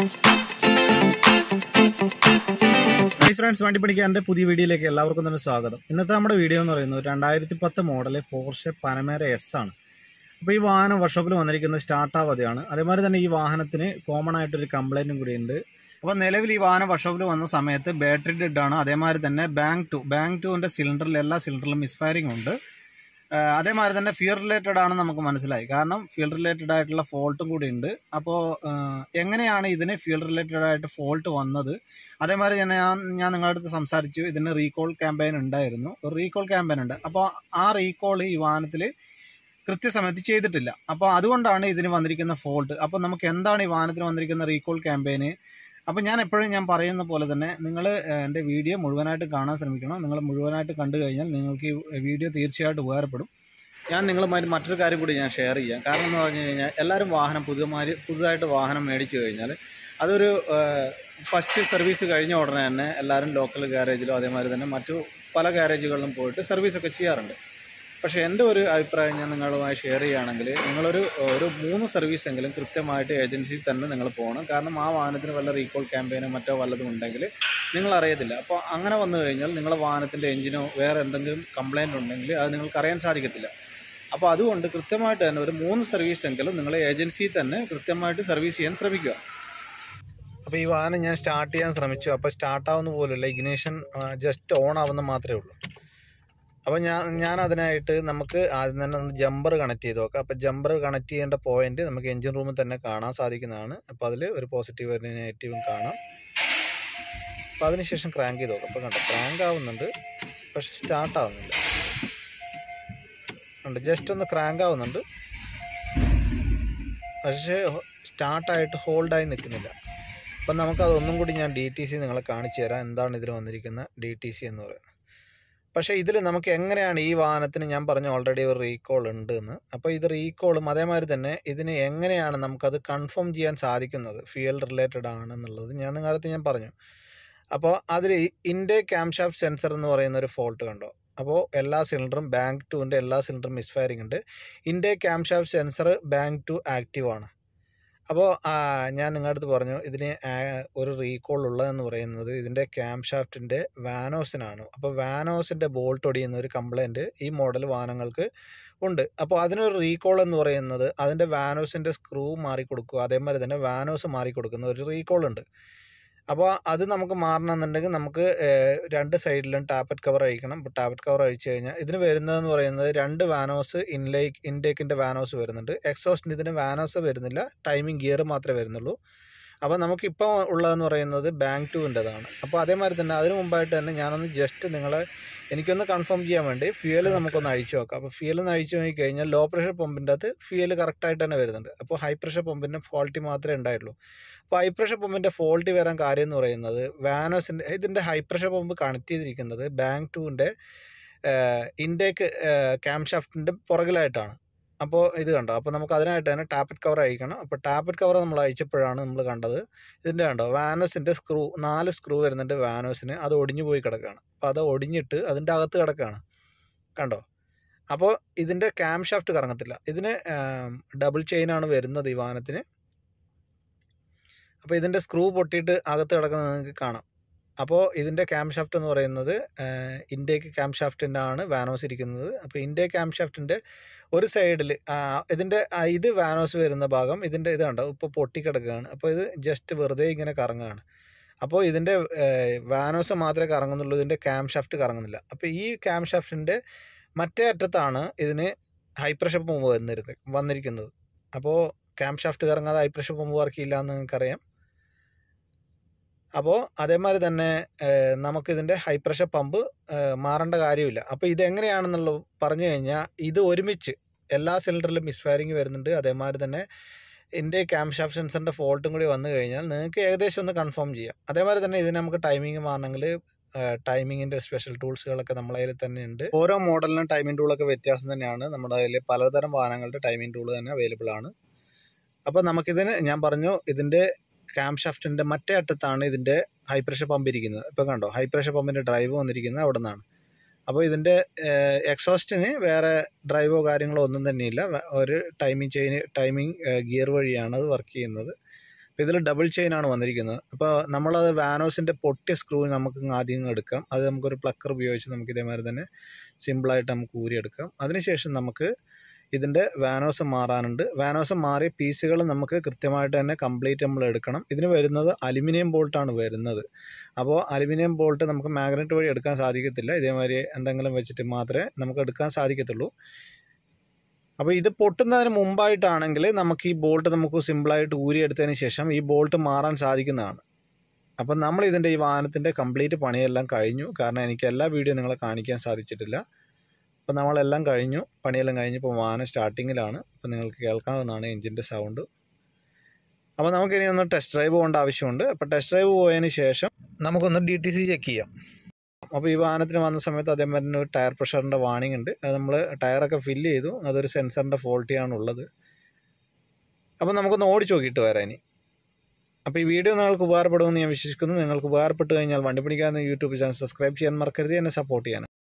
hi friends വണ്ടി പഠിക്കാൻ്റെ പുതിയ വീഡിയോയിലേക്ക് എല്ലാവർക്കും തന്നെ സ്വാഗതം ഇന്നത്തെ നമ്മുടെ വീഡിയോ എന്ന് പറയുന്നത് രണ്ടായിരത്തി പത്ത് മോഡല് പോർഷെ പനമേര എസ് ആണ് അപ്പോൾ ഈ വാഹനം വർക്ക്ഷോപ്പിൽ വന്നിരിക്കുന്നത് സ്റ്റാർട്ട് ആവാതെയാണ് അതേമാതിരി തന്നെ ഈ വാഹനത്തിന് കോമൺ ആയിട്ടൊരു കംപ്ലൈൻറ്റും കൂടി ഉണ്ട് അപ്പോൾ നിലവിൽ ഈ വാഹനം വർക്ക്ഷോപ്പിൽ വന്ന സമയത്ത് ബാറ്ററി ഡെഡ് ആണ് അതേമാതിരി തന്നെ ബാങ്ക് ടു ബാങ്ക് ടുവിൻ്റെ സിലിണ്ടറിൽ എല്ലാ സിലിണ്ടറിലും മിസ്ഫയറിംഗ് ഉണ്ട് ആഹ് അതേമാതിരി തന്നെ ഫ്യൂൽ റിലേറ്റഡ് ആണ് നമുക്ക് മനസ്സിലായി കാരണം ഫ്യൂൽ റിലേറ്റഡ് ആയിട്ടുള്ള ഫോൾട്ടും കൂടി ഉണ്ട് അപ്പോൾ എങ്ങനെയാണ് ഇതിന് ഫ്യൂൽ റിലേറ്റഡ് ആയിട്ട് ഫോൾട്ട് വന്നത് അതേമാതിരി തന്നെ ഞാൻ ഞാൻ നിങ്ങളുടെ അടുത്ത് സംസാരിച്ചു ഇതിന് റീകോൾ ക്യാമ്പയിൻ ഉണ്ടായിരുന്നു ഒരു റീകോൾ ക്യാമ്പയിൻ ഉണ്ട് അപ്പോൾ ആ റീകോൾ ഈ വാഹനത്തിൽ കൃത്യസമയത്ത് ചെയ്തിട്ടില്ല അപ്പോൾ അതുകൊണ്ടാണ് ഇതിന് വന്നിരിക്കുന്ന ഫോൾട്ട് അപ്പോൾ നമുക്ക് എന്താണ് ഈ വാഹനത്തിന് വന്നിരിക്കുന്ന റീകോൾ ക്യാമ്പയിന് അപ്പോൾ ഞാൻ എപ്പോഴും ഞാൻ പറയുന്ന പോലെ തന്നെ നിങ്ങൾ എൻ്റെ വീഡിയോ മുഴുവനായിട്ട് കാണാൻ ശ്രമിക്കണം നിങ്ങൾ മുഴുവനായിട്ട് കണ്ടു കഴിഞ്ഞാൽ നിങ്ങൾക്ക് ഈ വീഡിയോ തീർച്ചയായിട്ടും ഉപകാരപ്പെടും ഞാൻ നിങ്ങളുമായി മറ്റൊരു കാര്യം കൂടി ഞാൻ ഷെയർ ചെയ്യാം കാരണം എന്ന് പറഞ്ഞു കഴിഞ്ഞാൽ എല്ലാവരും വാഹനം പുതുമാരി പുതുതായിട്ട് വാഹനം മേടിച്ചു കഴിഞ്ഞാൽ അതൊരു ഫസ്റ്റ് സർവീസ് കഴിഞ്ഞ ഉടനെ തന്നെ എല്ലാവരും ലോക്കൽ ഗാരേജിലോ അതേമാതിരി തന്നെ മറ്റു പല ഗാരേജുകളിലും പോയിട്ട് സർവീസൊക്കെ ചെയ്യാറുണ്ട് പക്ഷേ എൻ്റെ ഒരു അഭിപ്രായം ഞാൻ നിങ്ങളുമായി ഷെയർ ചെയ്യുകയാണെങ്കിൽ നിങ്ങളൊരു ഒരു മൂന്ന് സർവീസ് എങ്കിലും കൃത്യമായിട്ട് ഏജൻസിയിൽ തന്നെ നിങ്ങൾ പോകണം കാരണം ആ വാഹനത്തിന് വല്ല റീകോൾ ക്യാമ്പയിനോ മറ്റോ വല്ലതും ഉണ്ടെങ്കിൽ നിങ്ങൾ അറിയത്തില്ല അപ്പോൾ അങ്ങനെ വന്നു കഴിഞ്ഞാൽ നിങ്ങളുടെ വാഹനത്തിൻ്റെ എഞ്ചിനോ വേറെ എന്തെങ്കിലും കംപ്ലയിൻ്റ് ഉണ്ടെങ്കിൽ അത് നിങ്ങൾക്ക് അറിയാൻ സാധിക്കത്തില്ല അപ്പോൾ അതുകൊണ്ട് കൃത്യമായിട്ട് തന്നെ ഒരു മൂന്ന് സർവീസ് എങ്കിലും നിങ്ങൾ ഏജൻസിയിൽ തന്നെ കൃത്യമായിട്ട് സർവീസ് ചെയ്യാൻ ശ്രമിക്കുക അപ്പോൾ ഈ വാഹനം ഞാൻ സ്റ്റാർട്ട് ചെയ്യാൻ ശ്രമിച്ചു അപ്പോൾ സ്റ്റാർട്ട് ആവുന്ന പോലുമില്ല ഇഗ്നീഷൻ ജസ്റ്റ് ഓൺ ആവുന്ന മാത്രമേ ഉള്ളൂ അപ്പോൾ ഞാൻ ഞാൻ അതിനായിട്ട് നമുക്ക് ആദ്യം തന്നെ ഒന്ന് ജമ്പർ കണക്ട് ചെയ്ത് നോക്കാം അപ്പോൾ ജമ്പർ കണക്ട് ചെയ്യേണ്ട പോയിന്റ് നമുക്ക് എഞ്ചിൻ റൂമിൽ തന്നെ കാണാൻ സാധിക്കുന്നതാണ് അപ്പോൾ അതിൽ ഒരു പോസിറ്റീവ് ഒരു നെഗറ്റീവും കാണാം അപ്പോൾ അതിനുശേഷം ക്രാങ്ക് ചെയ്ത് നോക്കാം അപ്പോൾ കണ്ടോ ക്രാങ്ക് ആവുന്നുണ്ട് പക്ഷെ സ്റ്റാർട്ട് ആവുന്നില്ല ഉണ്ട് ജസ്റ്റ് ഒന്ന് ക്രാങ്ക് ആവുന്നുണ്ട് പക്ഷേ സ്റ്റാർട്ടായിട്ട് ഹോൾഡായി നിൽക്കുന്നില്ല അപ്പം നമുക്കത് ഒന്നും കൂടി ഞാൻ ഡി ടി സി നിങ്ങളെ കാണിച്ചു തരാം എന്താണ് ഇതിൽ വന്നിരിക്കുന്ന ഡി ടി സി എന്ന് പറയുന്നത് പക്ഷേ ഇതിൽ നമുക്ക് എങ്ങനെയാണ് ഈ വാഹനത്തിന് ഞാൻ പറഞ്ഞു ഓൾറെഡി ഒരു റീകോൾ ഉണ്ട് എന്ന് അപ്പോൾ ഇത് റീകോളും അതേമാതിരി തന്നെ ഇതിന് എങ്ങനെയാണ് നമുക്കത് കൺഫേം ചെയ്യാൻ സാധിക്കുന്നത് ഫ്യൂൽ റിലേറ്റഡ് ആണെന്നുള്ളത് ഞാൻ നിങ്ങളടുത്ത് ഞാൻ പറഞ്ഞു അപ്പോൾ അതിൽ ഇൻഡേ ക്യാംഷാഫ്റ്റ് സെൻസർ എന്ന് പറയുന്ന ഒരു ഫോൾട്ട് കണ്ടോ അപ്പോൾ എല്ലാ സിലിണ്ടറും ബാങ്ക് ടുവിൻ്റെ എല്ലാ സിലിണ്ടറും മിസ്ഫയറിംഗ് ഉണ്ട് intake camshaft sensor bank two active ആണ് അപ്പോൾ ഞാൻ നിങ്ങളുടെ അടുത്ത് പറഞ്ഞു ഇതിന് ഒരു റീകോൾ ഉള്ളതെന്ന് പറയുന്നത് ഇതിൻ്റെ ക്യാംഷാഫ്റ്റിൻ്റെ വാനോസിനാണ് അപ്പോൾ വാനോസിൻ്റെ ബോൾട്ട് ഒടിയുന്ന ഒരു കംപ്ലൈൻറ്റ് ഈ മോഡൽ വാഹനങ്ങൾക്ക് ഉണ്ട് അപ്പോൾ അതിനൊരു റീകോൾ എന്ന് പറയുന്നത് അതിൻ്റെ വാനോസിൻ്റെ സ്ക്രൂ മാറി കൊടുക്കുക അതേമാതിരി തന്നെ വാനോസ് മാറി കൊടുക്കുന്ന ഒരു റീകോൾ ഉണ്ട് അപ്പോൾ അത് നമുക്ക് മാറണമെന്നുണ്ടെങ്കിൽ നമുക്ക് രണ്ട് സൈഡിലും ടാപ്പറ്റ് കവർ അഴിക്കണം അപ്പോൾ ടാപ്പറ്റ് കവർ അഴിച്ചു കഴിഞ്ഞാൽ ഇതിന് വരുന്നതെന്ന് പറയുന്നത് രണ്ട് വാനോസ് ഇൻലേക്ക് ഇൻടേക്കിൻ്റെ വാനോസ് വരുന്നുണ്ട് എക്സോസ്റ്റിന് ഇതിന് വാനോസ് വരുന്നില്ല ടൈമിംഗ് ഗിയർ മാത്രമേ വരുന്നുള്ളൂ അപ്പോൾ നമുക്കിപ്പോൾ ഉള്ളതെന്ന് പറയുന്നത് ബാങ്ക് ടുവിൻ്റെതാണ് അപ്പോൾ അതേമാതിരി തന്നെ അതിന് മുമ്പായിട്ട് തന്നെ ഞാനൊന്ന് ജസ്റ്റ് നിങ്ങളെ എനിക്കൊന്ന് കൺഫേം ചെയ്യാൻ വേണ്ടി ഫ്യൂൽ നമുക്കൊന്ന് അഴിച്ചു നോക്കാം അപ്പോൾ ഫ്യൂൽ ഒന്ന് അഴിച്ചു നോക്കി കഴിഞ്ഞാൽ ലോ പ്രഷർ പമ്പിൻ്റെ അകത്ത് ഫ്യൂൽ കറക്റ്റായിട്ട് തന്നെ വരുന്നുണ്ട് അപ്പോൾ ഹൈ പ്രഷർ പമ്പിൻ്റെ ഫോൾട്ടി മാത്രമേ ഉണ്ടായിട്ടുള്ളൂ അപ്പോൾ ഹൈ പ്രഷർ പമ്പിൻ്റെ ഫോൾട്ടി വരാൻ കാര്യം എന്ന് പറയുന്നത് വാനോസിൻ്റെ ഇതിൻ്റെ ഹൈ പ്രഷർ പമ്പ് കണക്ട് ചെയ്തിരിക്കുന്നത് ബാങ്ക് ടുവിൻ്റെ ഇൻടേക്ക് ക്യാംഷാഫ്റ്റിൻ്റെ പുറകിലായിട്ടാണ് അപ്പോൾ ഇത് കണ്ടോ അപ്പോൾ നമുക്ക് അതിനായിട്ട് തന്നെ ടാപ്പറ്റ് കവർ അഴിക്കണം അപ്പോൾ ടാപ്പറ്റ് കവർ നമ്മൾ അഴിച്ചപ്പോഴാണ് നമ്മൾ കണ്ടത് ഇതിൻ്റെ കണ്ടോ വാനോസിൻ്റെ സ്ക്രൂ നാല് സ്ക്രൂ വരുന്നുണ്ട് വാനോസിന് അത് ഒടിഞ്ഞു പോയി കിടക്കുകയാണ് അപ്പോൾ അത് ഒടിഞ്ഞിട്ട് അതിൻ്റെ അകത്ത് കിടക്കുകയാണ് കണ്ടോ അപ്പോൾ ഇതിൻ്റെ ക്യാം ഷാഫ്റ്റ് കറങ്ങത്തില്ല ഇതിന് ഡബിൾ ചെയിനാണ് വരുന്നത് ഈ വാഹനത്തിന് അപ്പോൾ ഇതിൻ്റെ സ്ക്രൂ പൊട്ടിയിട്ട് അകത്ത് കിടക്കുന്നത് നിങ്ങൾക്ക് കാണാം അപ്പോൾ ഇതിൻ്റെ ക്യാം ഷാഫ്റ്റ് എന്ന് പറയുന്നത് ഇൻഡേക്ക് ക്യാം ഷാഫ്റ്റിൻ്റെ ആണ് വാനോസ് ഇരിക്കുന്നത് അപ്പോൾ ഇൻഡേ ക്യാം ഷാഫ്റ്റിൻ്റെ ഒരു സൈഡിൽ ഇതിൻ്റെ ഇത് വാനോസ് വരുന്ന ഭാഗം ഇതിൻ്റെ ഇത് കണ്ടോ ഇപ്പോൾ പൊട്ടിക്കിടക്കുകയാണ് അപ്പോൾ ഇത് ജസ്റ്റ് വെറുതെ ഇങ്ങനെ കറങ്ങുകയാണ് അപ്പോൾ ഇതിൻ്റെ വാനോസ് മാത്രമേ കറങ്ങുന്നുള്ളൂ ഇതിൻ്റെ ക്യാം ഷാഫ്റ്റ് കറങ്ങുന്നില്ല അപ്പോൾ ഈ ക്യാം ഷാഫ്റ്റിൻ്റെ മറ്റേ അറ്റത്താണ് ഇതിന് ഹൈ പ്രഷർ പമ്പ് വന്നിരുന്നത് വന്നിരിക്കുന്നത് അപ്പോൾ ക്യാം ഷാഫ്റ്റ് കറങ്ങാതെ ഹൈ പ്രഷർ പമ്പ് വർക്ക് ചെയ്യില്ല എന്ന് നിങ്ങൾക്കറിയാം അപ്പോൾ അതേമാതിരി തന്നെ നമുക്കിതിൻ്റെ ഹൈ പ്രഷർ പമ്പ് മാറേണ്ട കാര്യമില്ല അപ്പോൾ ഇതെങ്ങനെയാണെന്നുള്ളത് പറഞ്ഞു കഴിഞ്ഞാൽ ഇത് ഒരുമിച്ച് എല്ലാ സിലിണ്ടറിലും മിസ്ഫയറിങ് വരുന്നുണ്ട് അതേമാതിരി തന്നെ ഇതിൻ്റെ ക്യാം ഷാഫ്റ്റ് സെൻസറിൻ്റെ ഫോൾട്ടും കൂടി വന്നു കഴിഞ്ഞാൽ നിങ്ങൾക്ക് ഏകദേശം ഒന്ന് കൺഫേം ചെയ്യാം അതേമാതിരി തന്നെ ഇതിന് നമുക്ക് ടൈമിംഗ് മാറണമെങ്കിൽ ടൈമിങ്ങിൻ്റെ സ്പെഷ്യൽ ടൂൾസുകളൊക്കെ നമ്മളെ കയ്യിൽ തന്നെ ഉണ്ട് ഓരോ മോഡലിനും ടൈമിംഗ് ടൂളൊക്കെ വ്യത്യാസം തന്നെയാണ് നമ്മുടെ കയ്യിൽ പലതരം വാഹനങ്ങളുടെ ടൈമിംഗ് ടൂൾ തന്നെ അവൈലബിൾ ആണ് അപ്പോൾ നമുക്കിതിന് ഞാൻ പറഞ്ഞു ഇതിൻ്റെ ക്യാം ഷാഫ്റ്റിൻ്റെ മറ്റേ അറ്റത്താണ് ഇതിൻ്റെ ഹൈ പ്രഷർ പമ്പ് ഇരിക്കുന്നത് ഇപ്പോൾ കണ്ടോ ഹൈ പ്രഷർ പമ്പിൻ്റെ ഡ്രൈവ് വന്നിരിക്കുന്നത് അവിടെ നിന്നാണ് അപ്പോൾ ഇതിൻ്റെ എക്സോസ്റ്റിന് വേറെ ഡ്രൈവോ കാര്യങ്ങളോ ഒന്നും തന്നെയില്ല ഒരു ടൈമിംഗ് ചെയിൻ ടൈമിംഗ് ഗിയർ വഴിയാണ് അത് വർക്ക് ചെയ്യുന്നത് ഇതിൽ ഡബിൾ ചെയിൻ ആണ് വന്നിരിക്കുന്നത് അപ്പോൾ നമ്മളത് വാനോസിൻ്റെ പൊട്ടിയ സ്ക്രൂ നമുക്ക് ഇങ്ങ് ആദ്യം ഇങ്ങ് എടുക്കാം അത് നമുക്കൊരു പ്ലക്കർ ഉപയോഗിച്ച് നമുക്ക് ഇതേമാതിരി തന്നെ സിമ്പിളായിട്ട് നമുക്ക് ഊരിയെടുക്കാം അതിനുശേഷം നമുക്ക് ഇതിൻ്റെ വാനോസ് മാറാനുണ്ട് വാനോസ് മാറിയ പീസുകൾ നമുക്ക് കൃത്യമായിട്ട് തന്നെ കംപ്ലീറ്റ് നമ്മൾ എടുക്കണം ഇതിന് വരുന്നത് അലുമിനിയം ബോൾട്ടാണ് വരുന്നത് അപ്പോൾ അലുമിനിയം ബോൾട്ട് നമുക്ക് മാഗ്നറ്റ് വഴി എടുക്കാൻ സാധിക്കത്തില്ല ഇതേമാതിരി എന്തെങ്കിലും വെച്ചിട്ട് മാത്രമേ നമുക്ക് എടുക്കാൻ സാധിക്കത്തുള്ളൂ അപ്പോൾ ഇത് പൊട്ടുന്നതിന് മുമ്പായിട്ടാണെങ്കിൽ നമുക്ക് ഈ ബോൾട്ട് നമുക്ക് സിമ്പിളായിട്ട് ഊരിയെടുത്തതിന് ശേഷം ഈ ബോൾട്ട് മാറാൻ സാധിക്കുന്നതാണ് അപ്പം നമ്മൾ ഇതിൻ്റെ ഈ വാഹനത്തിൻ്റെ കംപ്ലീറ്റ് പണിയെല്ലാം കഴിഞ്ഞു കാരണം എനിക്ക് എല്ലാ വീഡിയോ നിങ്ങളെ കാണിക്കാൻ സാധിച്ചിട്ടില്ല അപ്പം നമ്മളെല്ലാം കഴിഞ്ഞു പണിയെല്ലാം കഴിഞ്ഞു ഇപ്പോൾ വാഹനം സ്റ്റാർട്ടിങ്ങിലാണ് അപ്പം നിങ്ങൾക്ക് കേൾക്കാവുന്നതാണ് എഞ്ചിൻ്റെ സൗണ്ട് അപ്പോൾ നമുക്കിനി ഒന്ന് ടെസ്റ്റ് ഡ്രൈവ് പോകേണ്ട ആവശ്യമുണ്ട് അപ്പോൾ ടെസ്റ്റ് ഡ്രൈവ് പോയതിന് ശേഷം നമുക്കൊന്ന് ഡി ടി സി ചെക്ക് ചെയ്യാം അപ്പോൾ ഈ വാഹനത്തിന് വന്ന സമയത്ത് അതേമാതിരി തന്നെ ഒരു ടയർ പ്രഷറിൻ്റെ വാണിംഗ് ഉണ്ട് അത് നമ്മൾ ടയറൊക്കെ ഫില്ല് ചെയ്തു അതൊരു സെൻസറിൻ്റെ ഫോൾട്ടിയാണ് ഉള്ളത് അപ്പോൾ നമുക്കൊന്ന് ഓടിച്ച് നോക്കിയിട്ട് വരാം ഇനി അപ്പോൾ ഈ വീഡിയോ നിങ്ങൾക്ക് ഉപകാരപ്പെടുമെന്ന് ഞാൻ വിശ്വസിക്കുന്നു നിങ്ങൾക്ക് ഉപകാരപ്പെട്ട് കഴിഞ്ഞാൽ വണ്ടി പിടിക്കാവുന്ന യൂട്യൂബ് ചാനൽ സബ്സ്ക്രൈബ് ചെയ്യാൻ മറക്കരുത് എന്നെ സപ്പോർട്ട് ചെയ്യാൻ